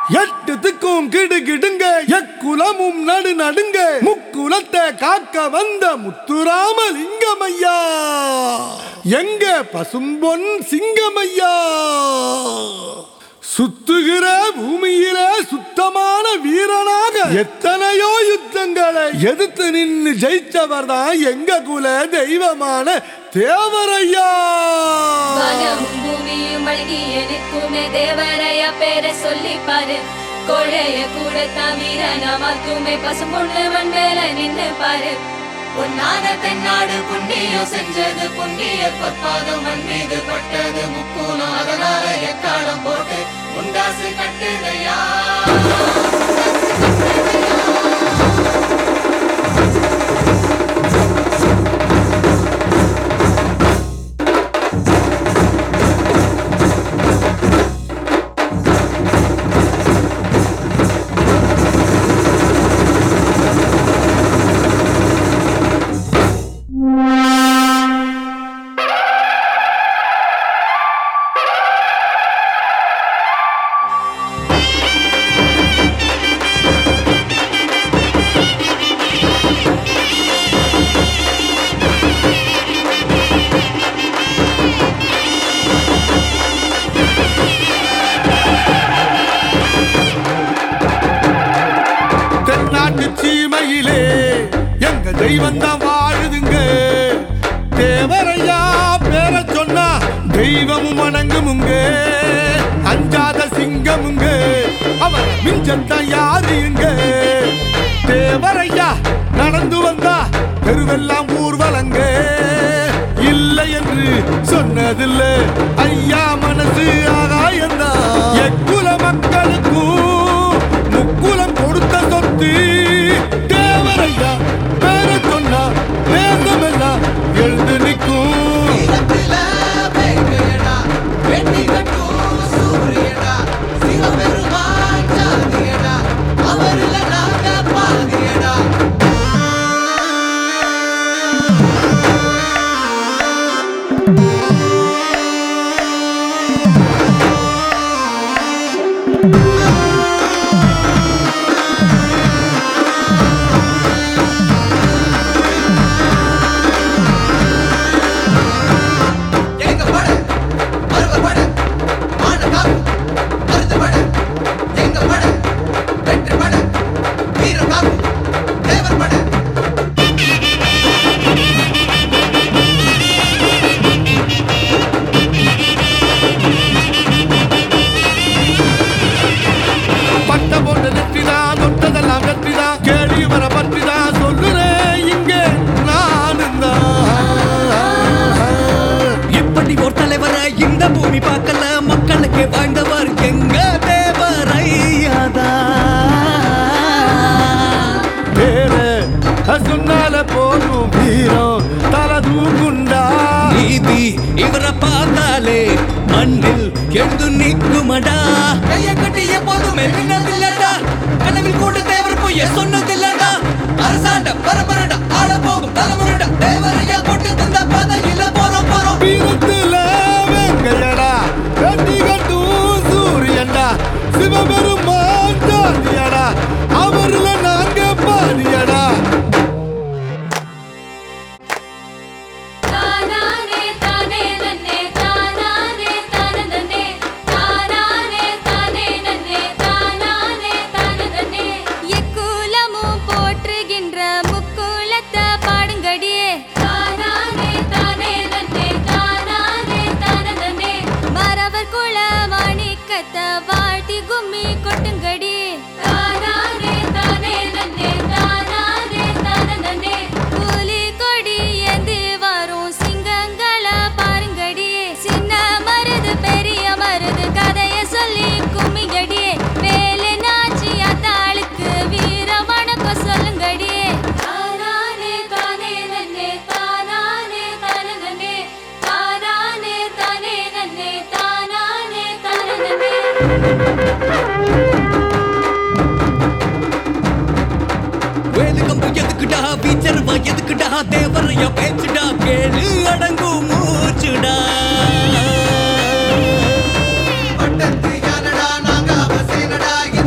எட்டு திக்கும் கிடு கிடுங்க எக்குலமும் நடு நடுங்க முக்குலத்தை காக்க வந்த முத்துராமலிங்கமையா எங்க பசும்பொன் சிங்கமையா சுத்துகிற பூமியில சுத்தமான வீரனாக எத்தனையோ யுத்தங்களை எதிர்த்து நின்னு ஜெயிச்சவர் தான் எங்க குல தெய்வமான தேவரையா வானமும் பூமியும் அழகி எனக்குமே தேவரைய பேரை சொல்லி பாரு கோழைய கூட தவிர நாமத்துமே பசும்பொண்ணு மண் மேல நின்னு பாரு பொன்னான தென்னாடு புண்ணியம் செஞ்சது புண்ணிய பத்மாதம் மண் மீது பட்டது முக்கூலம் அதனால எக்காலம் போட்டு முண்டாசு கட்டுதையா தென்னாட்டு சீமையிலே எங்க தெய்வம் தான் வாழுதுங்க தேவரையா பேர சொன்னா தெய்வமும் வணங்குமுங்க அஞ்சாத சிங்கமுங்க அவர் மிஞ்சத்தான் யாருங்க தேவரையா நடந்து வந்தா தெருவெல்லாம் ஊர்வலங்க இல்லை என்று சொன்னதில்ல ஐயா மனசு ஆகாயந்தா எக்குல மக்களுக்கும் முக்குலம் கொடுத்த சொத்து தேவரையா பேர சொன்னா தேசமெல்லாம் எழுந்து நிற்கும் வீரத்தில வேங்கையடா, வெட்டி கட்டும் சூரியடா, சிவபெருமான் ஜாதியடா, அவருல நாங்க பாதியடா. எங்க பட, மருவ பட, மான காப்பு, மருது பட, எங்க பட, வெற்றி பட, வீர காப்பு, தேவர் பட. பட்ட போட்ட நெற்றிதான் தொட்டதெல்லாம் வெற்றிதான் கேள்வி வர பற்றிதான் சொல்லுறேன் இங்க நானும் இப்படி ஒரு தலைவரை இந்த பூமி பார்க்கல மக்களுக்கு வாழ்ந்தவர் எங்க தேவரையாதா பேர சொன்னால போதும் வீரம் தலை தூக்குண்டா நீதி இவரை பார்த்தாலே மண்ணில் எழுந்து நிற்குமடா கைய கட்டி எப்போதுமே நின்னதில்லடா கனவில் கூட தேவர் பொய்ய சொன்னதில்லடா அரசாண்ட பரபரடா ஆள போகும் தலைமுறைடா தேவரையா போட்டு தந்த பாதையில போறோம் போறோம் வீரத்துல வெங்கையடா கட்டி கட்டும் சூரியன்டா சிவபெருமான் ஜாதியடா அவர்ல நாங்க பாதியடா தானானே தானே நன்னே தானானே தான நன்னே தானானே தானே நன்னே தானானே தான நன்னே எக்குலமும் போற்றுகின்ற முக்குலத்த பாடுங்கடியே தானானே தானே நன்னே தானானே தான நன்னே மரவர் குல மாணிக்கத்த வாழ்த்தி கும்மி கொட்டுங்கடி தானானே தானே நன்னே தானானே தான நன்னே புலி கொடி ஏந்தி வரும் சிங்கங்கள பாருங்கடியே சின்ன மருது பெரிய மருது கதைய சொல்லி கும்மிங்கடியே வேலை நாச்சி அத்தாளுக்கு வீர வணக்கம் சொல்லுங்கடியே தானானே தானே நன்னே தானானே தான நன்னே தானானே தானே நன்னே தானானே தான நன்னே வேலுகம்பு எதுக்குடா வீச்சர்வா எதுக்குடா தேவரையா பேச்சுடா கேளு அடங்கும் மூச்சுடா பட்டத்து யானடா, நாங்க அவசேனடா,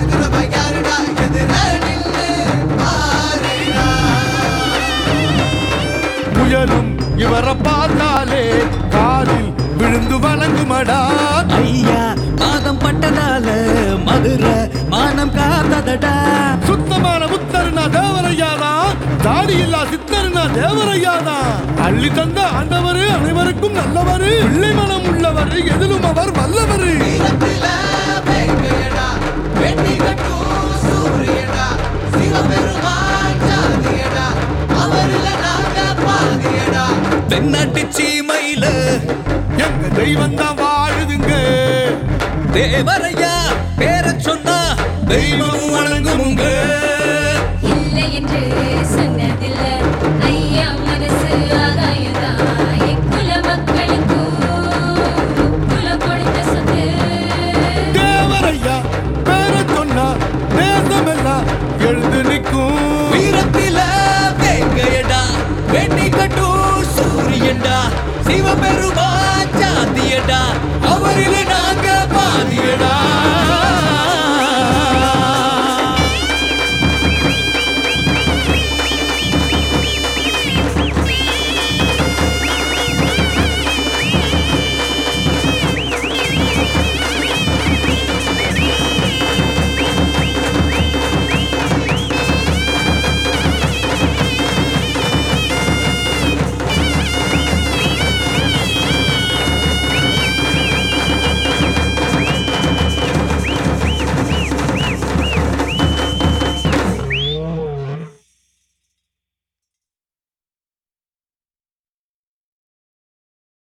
நிற்குமடா ஐயா பாதம் பட்டதால மதுரை மானம் காத்ததடா சுத்தமான புத்தர்னா தேவரையாதான் தாடி இல்லா சித்தர்னா தேவரையாதான் அள்ளி தந்த ஆண்டவரு அனைவருக்கும் நல்லவரு பிள்ளை மனம் உள்ளவர் எதிலும் அவர் வல்லவரு வீரத்தில வெங்கையடா வெட்டி கட்டும் சூரியடா சிவபெருமான் ஜாதியடா அவரில நாங்க பாதியடா தென்னாட்டு சீமையில எங்க தெய்வம் தான் வாழுதுங்க தேவரையா பேர சொன்னா தெய்வம் வணங்குமுங்க இல்லை என்று சொன்னதில்ல ஐயா மனசு ஆகாயதான் எக்குல மக்களுக்கும் குலம் கொடுத்த சொத்து தேவரையா பேர சொன்னா தேசமெல்லாம் எழுந்து நிற்கும் வீரத்தில வேங்கையடா வெட்டி கட்டும் சூரியன்டா சிவபெருமா